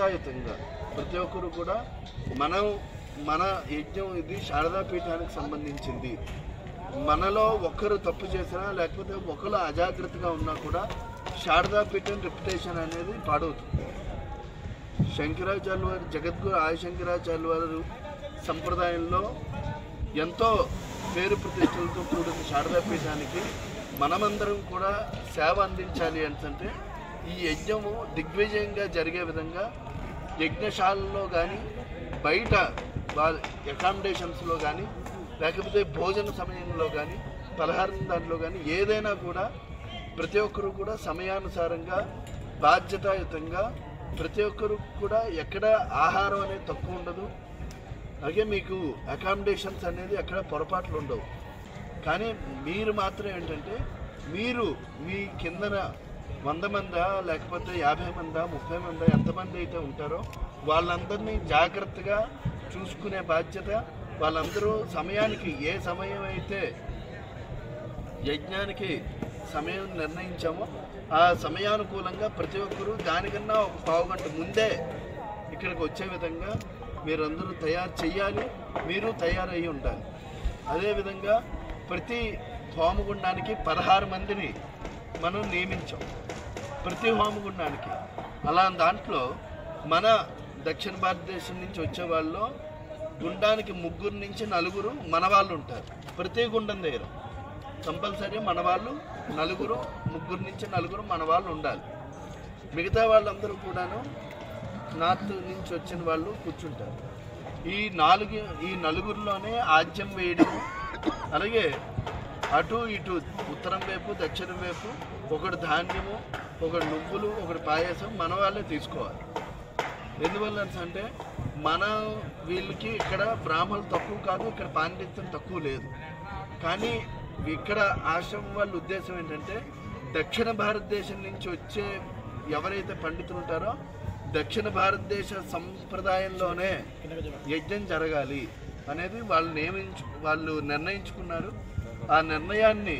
బాధ్యతాయుతంగా ప్రతి ఒక్కరు కూడా మనం మన యజ్ఞం ఇది శారదా పీఠానికి సంబంధించింది మనలో ఒకరు తప్పు చేసినా లేకపోతే ఒకరు అజాగ్రత్తగా ఉన్నా కూడా శారదా పీఠం రెప్యుటేషన్ అనేది పాడవుతుంది శంకరాచార్య వారు జగద్గురు ఆదిశంకరాచార్య వారు సంప్రదాయంలో ఎంతో పేరు ప్రతిష్టలతో కూడిన శారదా పీఠానికి మనమందరం కూడా సేవ అందించాలి అంటే ఈ యజ్ఞము దిగ్విజయంగా జరిగే విధంగా యజ్ఞశాలలో కానీ బయట అకామిడేషన్స్లో కానీ లేకపోతే భోజన సమయంలో కానీ పలహారం దాంట్లో కానీ ఏదైనా కూడా ప్రతి ఒక్కరు కూడా సమయానుసారంగా బాధ్యతాయుతంగా ప్రతి ఒక్కరు కూడా ఎక్కడ ఆహారం అనేది తక్కువ ఉండదు అలాగే మీకు అకామిడేషన్స్ అనేది ఎక్కడ పొరపాట్లు ఉండవు కానీ మీరు మాత్రం ఏంటంటే మీరు మీ కిందన వంద మందా లేకపోతే యాభై మందా ముప్పై మందా ఎంతమంది అయితే ఉంటారో వాళ్ళందరినీ జాగ్రత్తగా చూసుకునే బాధ్యత వాళ్ళందరూ సమయానికి ఏ సమయం అయితే యజ్ఞానికి సమయం నిర్ణయించామో ఆ సమయానుకూలంగా ప్రతి ఒక్కరూ దానికన్నా ఒక పావు గంట ముందే ఇక్కడికి వచ్చే విధంగా మీరందరూ తయారు చేయాలి మీరు తయారయ్యి ఉండాలి అదేవిధంగా ప్రతి హోమగుండానికి పదహారు మందిని మనం నియమించాం ప్రతి హోమగుండానికి అలా దాంట్లో మన దక్షిణ భారతదేశం నుంచి వచ్చే వాళ్ళు గుండానికి ముగ్గురు నుంచి నలుగురు మన వాళ్ళు ఉంటారు ప్రతి గుండం దగ్గర కంపల్సరీ మన వాళ్ళు నలుగురు ముగ్గురు నుంచి నలుగురు మన వాళ్ళు ఉండాలి మిగతా వాళ్ళందరూ కూడాను నార్త్ నుంచి వచ్చిన వాళ్ళు కూర్చుంటారు ఈ నాలుగు ఈ నలుగురిలోనే ఆజ్యం వేయడం అలాగే అటు ఇటు ఉత్తరం వైపు దక్షిణం వైపు ఒకటి ధాన్యము ఒకటి నువ్వులు ఒకటి పాయసం మన వాళ్ళే తీసుకోవాలి ఎందువల్ల అంటే మన వీళ్ళకి ఇక్కడ బ్రాహ్మణులు తక్కువ కాదు ఇక్కడ పాండిత్యం తక్కువ లేదు కానీ ఇక్కడ ఆశ్రమం వాళ్ళ ఉద్దేశం ఏంటంటే దక్షిణ భారతదేశం నుంచి వచ్చే ఎవరైతే పండితులు ఉంటారో దక్షిణ భారతదేశ సంప్రదాయంలోనే యజ్ఞం జరగాలి అనేది వాళ్ళు నియమించు వాళ్ళు నిర్ణయించుకున్నారు ఆ నిర్ణయాన్ని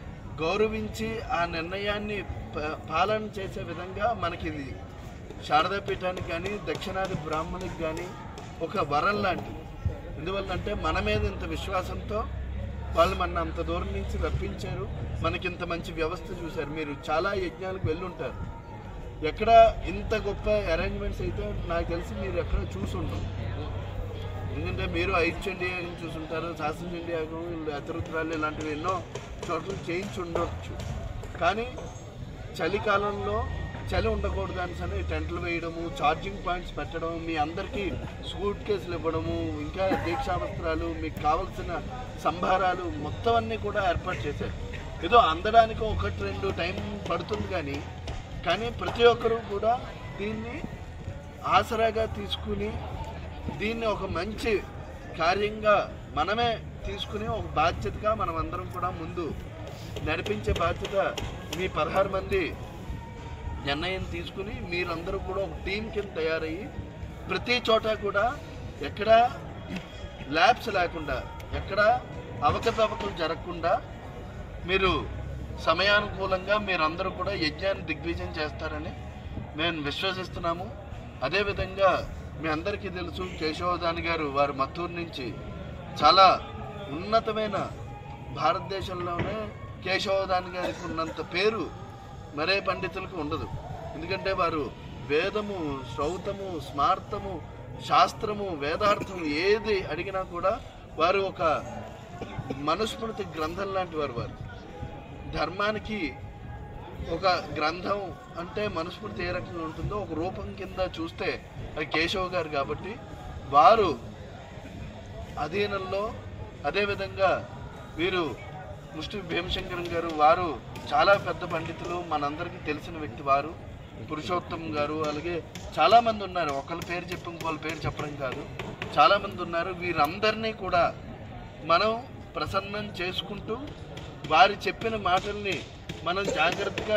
గౌరవించి ఆ నిర్ణయాన్ని ప- పాలన చేసే విధంగా మనకి ఇది శారదా పీఠానికి కానీ దక్షిణాది బ్రాహ్మణునికి కానీ ఒక వరం లాంటిది ఎందువల్లంటే మన మీద ఇంత విశ్వాసంతో వాళ్ళు మన అంత దూరం నుంచి రప్పించారు మనకి ఇంత మంచి వ్యవస్థ చూశారు మీరు చాలా యజ్ఞాలకు వెళ్ళుంటారు ఎక్కడ ఇంత గొప్ప అరేంజ్మెంట్స్ అయితే నాకు తెలిసి మీరు ఎక్కడ చూసి ఉండరు ఎందుకంటే మీరు ఐశ్చండి యాగం చూసుంటారు శాసనచండి యాగం అతిరుద్రాలు ఇలాంటివి ఎన్నో చోట్ల చేయించి ఉండొచ్చు కానీ చలికాలంలో చలి ఉండకూడదు అని సరే టెంట్లు వేయడము ఛార్జింగ్ పాయింట్స్ పెట్టడం మీ అందరికీ సూట్ కేసులు ఇవ్వడము ఇంకా దీక్షావస్త్రాలు మీకు కావలసిన సంభారాలు మొత్తం అన్నీ కూడా ఏర్పాటు చేశారు ఏదో అందడానికి ఒకటి రెండు టైం పడుతుంది కానీ కానీ ప్రతి ఒక్కరూ కూడా దీన్ని ఆసరాగా తీసుకుని దీన్ని ఒక మంచి కార్యంగా మనమే తీసుకుని ఒక బాధ్యతగా మనం అందరం కూడా ముందు నడిపించే బాధ్యత మీ పదహారు మంది నిర్ణయం తీసుకుని మీరందరూ కూడా ఒక టీం కింద తయారయ్యి ప్రతి చోట కూడా ఎక్కడ ల్యాబ్స్ లేకుండా ఎక్కడ అవకతవకలు జరగకుండా మీరు సమయానుకూలంగా మీరందరూ కూడా యజ్ఞాన్ని దిగ్విజయం చేస్తారని మేము విశ్వసిస్తున్నాము అదేవిధంగా మీ అందరికీ తెలుసు కేశవదాని గారు వారి మత్తూరు నుంచి చాలా ఉన్నతమైన భారతదేశంలోనే కేశవదాని గారికి ఉన్నంత పేరు మరే పండితులకు ఉండదు ఎందుకంటే వారు వేదము శ్రౌతము స్మార్తము శాస్త్రము వేదార్థం ఏది అడిగినా కూడా వారు ఒక మనుస్మృతి గ్రంథం లాంటి వారు వారు ధర్మానికి ఒక గ్రంథం అంటే మనుస్మృతి ఏ రకంగా ఉంటుందో ఒక రూపం కింద చూస్తే అది కేశవ గారు కాబట్టి వారు అధీనంలో అదేవిధంగా వీరు ముష్టి భీమశంకరం గారు వారు చాలా పెద్ద పండితులు మనందరికీ తెలిసిన వ్యక్తి వారు పురుషోత్తం గారు అలాగే చాలామంది ఉన్నారు ఒకళ్ళ పేరు చెప్పి ఇంకోళ్ళ పేరు చెప్పడం కాదు చాలామంది ఉన్నారు వీరందరినీ కూడా మనం ప్రసన్నం చేసుకుంటూ వారి చెప్పిన మాటల్ని మనం జాగ్రత్తగా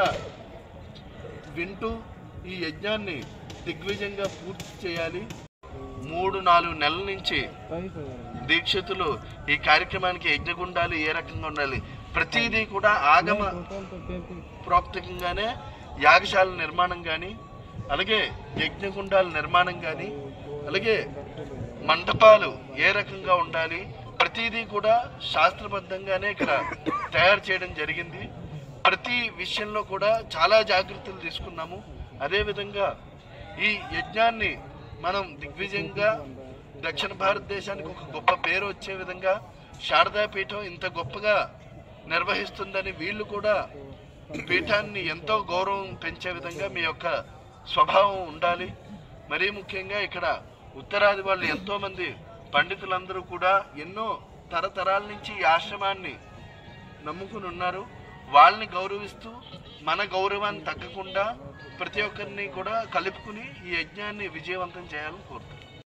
వింటూ ఈ యజ్ఞాన్ని దిగ్విజయంగా పూర్తి చేయాలి మూడు నాలుగు నెలల నుంచి దీక్షితులు ఈ కార్యక్రమానికి యజ్ఞగుండాలి ఏ రకంగా ఉండాలి ప్రతిదీ కూడా ఆగమ ప్రోక్తంగానే యాగశాల నిర్మాణం కానీ అలాగే యజ్ఞగుండాల నిర్మాణం కానీ అలాగే మంటపాలు ఏ రకంగా ఉండాలి ప్రతిదీ కూడా శాస్త్రబద్ధంగానే ఇక్కడ తయారు చేయడం జరిగింది ప్రతి విషయంలో కూడా చాలా జాగ్రత్తలు తీసుకున్నాము అదేవిధంగా ఈ యజ్ఞాన్ని మనం దిగ్విజయంగా దక్షిణ భారతదేశానికి ఒక గొప్ప పేరు వచ్చే విధంగా శారదాపీఠం ఇంత గొప్పగా నిర్వహిస్తుందని వీళ్ళు కూడా పీఠాన్ని ఎంతో గౌరవం పెంచే విధంగా మీ యొక్క స్వభావం ఉండాలి మరీ ముఖ్యంగా ఇక్కడ ఉత్తరాది వాళ్ళు ఎంతో మంది పండితులందరూ కూడా ఎన్నో తరతరాల నుంచి ఈ ఆశ్రమాన్ని నమ్ముకుని ఉన్నారు వాళ్ళని గౌరవిస్తూ మన గౌరవాన్ని తగ్గకుండా ప్రతి ఒక్కరిని కూడా కలుపుకుని ఈ యజ్ఞాన్ని విజయవంతం చేయాలని కోరుతున్నాను